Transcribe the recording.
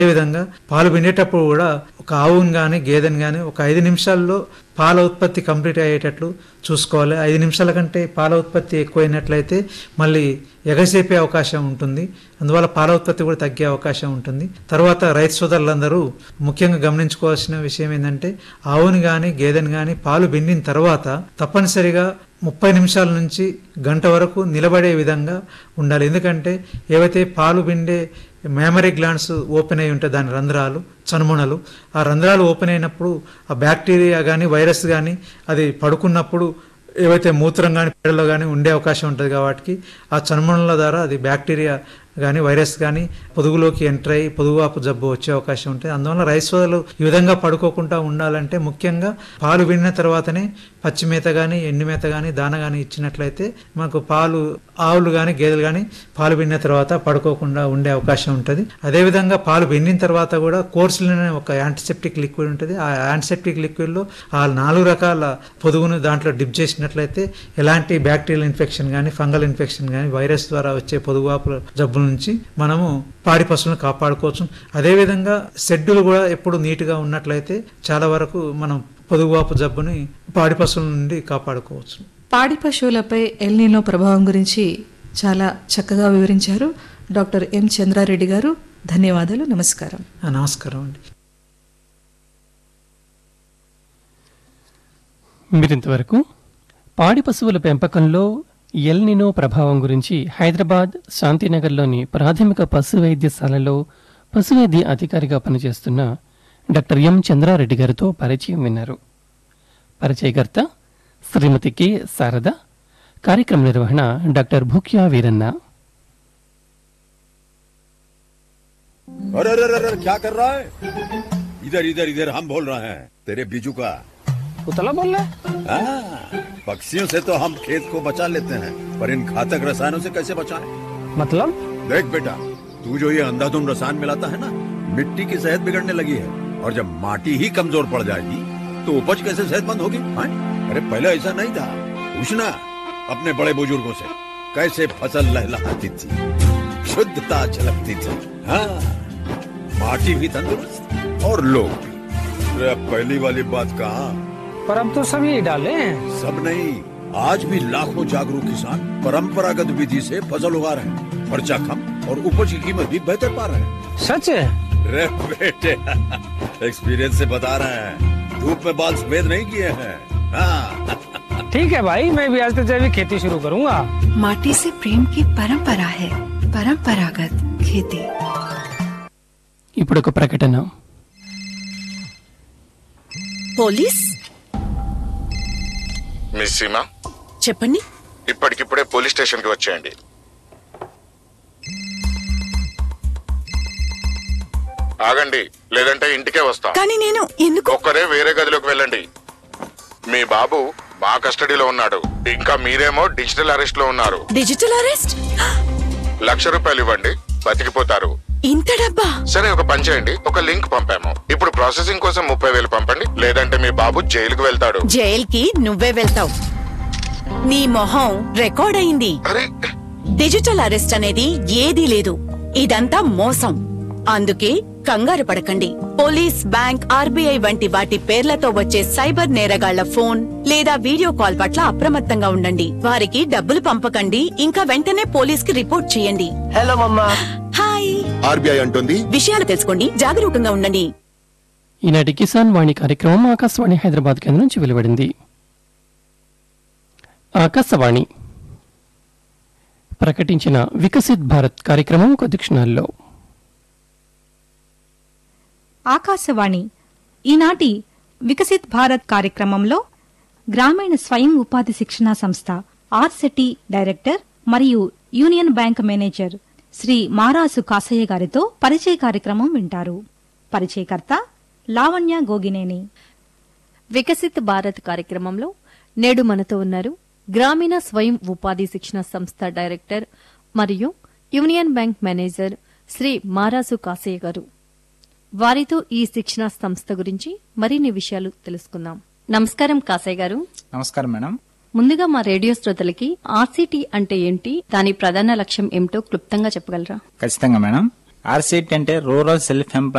అదేవిధంగా పాలు పిండేటప్పుడు కూడా ఒక ఆవును కానీ గేదెని కానీ ఒక ఐదు నిమిషాల్లో పాల ఉత్పత్తి కంప్లీట్ అయ్యేటట్లు చూసుకోవాలి ఐదు నిమిషాల కంటే పాల ఉత్పత్తి ఎక్కువైనట్లయితే మళ్ళీ ఎగసేపే అవకాశం ఉంటుంది అందువల్ల పాల ఉత్పత్తి కూడా తగ్గే అవకాశం ఉంటుంది తర్వాత రైతు సోదరులందరూ ముఖ్యంగా గమనించుకోవాల్సిన విషయం ఏంటంటే ఆవుని కానీ గేదెని కానీ పాలు పిండిన తర్వాత తప్పనిసరిగా ముప్పై నిమిషాల నుంచి గంట వరకు నిలబడే విధంగా ఉండాలి ఎందుకంటే ఏవైతే పాలు పిండే మెమరీ గ్లాండ్స్ ఓపెన్ అయి ఉంటాయి దాని రంధ్రాలు చనుమొనలు ఆ రంధ్రాలు ఓపెన్ అయినప్పుడు ఆ బ్యాక్టీరియా కానీ వైరస్ కానీ అది పడుకున్నప్పుడు ఏవైతే మూత్రం కానీ పేడలో కానీ ఉండే అవకాశం ఉంటుంది కాబట్టి ఆ చనుమొనల ద్వారా అది బ్యాక్టీరియా కానీ వైరస్ కానీ పొదుగులోకి ఎంటర్ అయ్యి పొదుగువాపు జబ్బు వచ్చే అవకాశం ఉంటుంది అందువల్ల రైస్ సోదలు ఈ విధంగా పడుకోకుండా ఉండాలంటే ముఖ్యంగా పాలు విడిన తర్వాతనే పచ్చి మేత కానీ ఎండు మేత కానీ దాన కానీ ఇచ్చినట్లయితే మనకు పాలు ఆవులు కానీ గేదెలు కానీ పాలు పిండిన తర్వాత పడుకోకుండా ఉండే అవకాశం ఉంటుంది అదేవిధంగా పాలు పిండిన తర్వాత కూడా కోర్సులు అనే ఒక యాంటీసెప్టిక్ లిక్విడ్ ఉంటుంది ఆ యాంటీసెప్టిక్ లిక్విడ్లో ఆ నాలుగు రకాల పొదుగును దాంట్లో డిప్ చేసినట్లయితే ఎలాంటి బ్యాక్టీరియల్ ఇన్ఫెక్షన్ కానీ ఫంగల్ ఇన్ఫెక్షన్ కానీ వైరస్ ద్వారా వచ్చే పొదుగువాపుల జబ్బుల నుంచి మనము పాడి పశువులను కాపాడుకోవచ్చు అదేవిధంగా షెడ్యూల్ కూడా ఎప్పుడు నీట్గా ఉన్నట్లయితే చాలా వరకు మనం పొదుగువాపు జబ్బుని పాడి పశువుల నుండి కాపాడుకోవచ్చు పాడి పశువులపై ఎల్నీనో ప్రభావం గురించి చాలా చక్కగా వివరించారు డాక్టర్ ఎం చంద్రారెడ్డి గారు ధన్యవాదాలు నమస్కారం ఆ, నమస్కారం అండి మీరింతవరకు పాడి పశువుల పెంపకంలో ఎల్నినో ప్రభావం గురించి హైదరాబాద్ శాంతినగర్లోని ప్రాథమిక పశు వైద్యశాలలో పశువైద్య అధికారిగా పనిచేస్తున్న డాక్టర్ ఎం చంద్రారెడ్డి గారితో పరిచయం విన్నారు పరిచయకర్త శ్రీమతి కె శారద కార్యక్రమ నిర్వహణ డాక్టర్ భూక్యా వీరన్న अरे अरे अरे अरे, क्या कर रहा है इधर इधर इधर हम बोल रहे हैं तेरे बीजू का उतला बोल रहा है हाँ, पक्षियों से तो हम खेत को बचा लेते हैं पर इन घातक रसायनों से कैसे बचाएं? मतलब देख बेटा तू जो ये अंधाधुंध रसायन मिलाता है ना मिट्टी की सेहत बिगड़ने लगी है और जब माटी ही कमजोर पड़ जाएगी तो उपज कैसे सेहतमंद होगी हाँ? अरे पहले ऐसा नहीं था पूछना अपने बड़े बुजुर्गों से कैसे फसल लहलहाती थी शुद्धता झलकती थी हाँ माटी भी तंदुरुस्त और लोग भी अरे अब पहली वाली बात कहाँ पर अब तो सभी डाले हैं सब नहीं आज भी लाखों जागरूक किसान परंपरागत विधि से फसल उगा रहे हैं खर्चा कम और उपज की कीमत भी बेहतर पा रहे हैं सच है रे बेटे एक्सपीरियंस से बता रहे हैं धूप में बाल सफेद नहीं किए हैं हाँ ठीक है भाई मैं भी आज से जैविक खेती शुरू करूंगा माटी से प्रेम की परंपरा है परंपरागत खेती ఇప్పుడు ఒక ప్రకటన పోలీస్ మిస్ సీమా చెప్పండి ఇప్పటికిప్పుడే పోలీస్ స్టేషన్ కి వచ్చేయండి ఆగండి లేదంటే ఇంటికే వస్తా కానీ నేను ఎందుకు ఒక్కరే వేరే గదిలోకి వెళ్ళండి మీ బాబు మా కస్టడీలో ఉన్నాడు ఇంకా మీరేమో డిజిటల్ అరెస్ట్ లో ఉన్నారు డిజిటల్ అరెస్ట్ లక్ష రూపాయలు ఇవ్వండి బతికిపోతారు ఇంత డబ్బా సరే ఒక పని చేయండి ఒక లింక్ పంపాము ఇప్పుడు ప్రాసెసింగ్ కోసం ముప్పై వేలు పంపండి లేదంటే మీ బాబు జైలుకు వెళ్తాడు జైల్కి నువ్వే వెళ్తావు నీ మొహం రికార్డ్ అయింది అరే డిజిటల్ అరెస్ట్ అనేది ఏదీ లేదు ఇదంతా మోసం అందుకే కంగారు పడకండి పోలీస్ బ్యాంక్ ఆర్బీఐ వంటి వాటి పేర్లతో వచ్చే సైబర్ నేరగాళ్ల ఫోన్ లేదా వీడియో కాల్ పట్ల అప్రమత్తంగా ఉండండి వారికి డబ్బులు పంపకండి ఇంకా వెంటనే పోలీస్ కి రిపోర్ట్ చేయండి हेलो मम्मा హాయ్ ఆర్బీఐ అంటుంది విషయాలు తెలుసుకోండి జాగరూకంగా ఉండండి ఈనాటి కిసాన్ వాణి కార్యక్రమం ఆకాశవాణి హైదరాబాద్ కేంద్రం నుంచి వెలువడింది ఆకాశవాణి ప్రకటించిన వికసిత్ భారత్ కార్యక్రమం కొద్ది క్షణాల్లో ఆకాశవాణి ఈనాటి వికసిత్ భారత్ కార్యక్రమంలో గ్రామీణ స్వయం ఉపాధి శిక్షణా సంస్థ ఆర్సెటి డైరెక్టర్ మరియు union bank manager Shri Marasu Kasaiah గారితో పరిచయ కార్యక్రమం వింటారు పరిచయకర్త లావణ్య గోగినేని వికసిత్ భారత్ కార్యక్రమంలో నేడు మనతో ఉన్నారు గ్రామీణ స్వయం ఉపాధి శిక్షణ సంస్థ డైరెక్టర్ మరియు union bank manager Shri Marasu Kasaiah garu వారితో ఈ శిక్షణ సంస్థ గురించి మరిన్ని విషయాలు తెలుసుకుందాం నమస్కారం కాసయ్య గారు నమస్కారం మేడం ముందుగా మా రేడియో శ్రోతలకి ఆర్సీటీ అంటే ఏంటి దాని ప్రధాన లక్ష్యం ఏమిటో క్లుప్తంగా చెప్పగలరా ఖచ్చితంగా మేడం ఆర్సీటీ అంటే రూరల్ సెల్ఫ్ ఎంప్లాయ్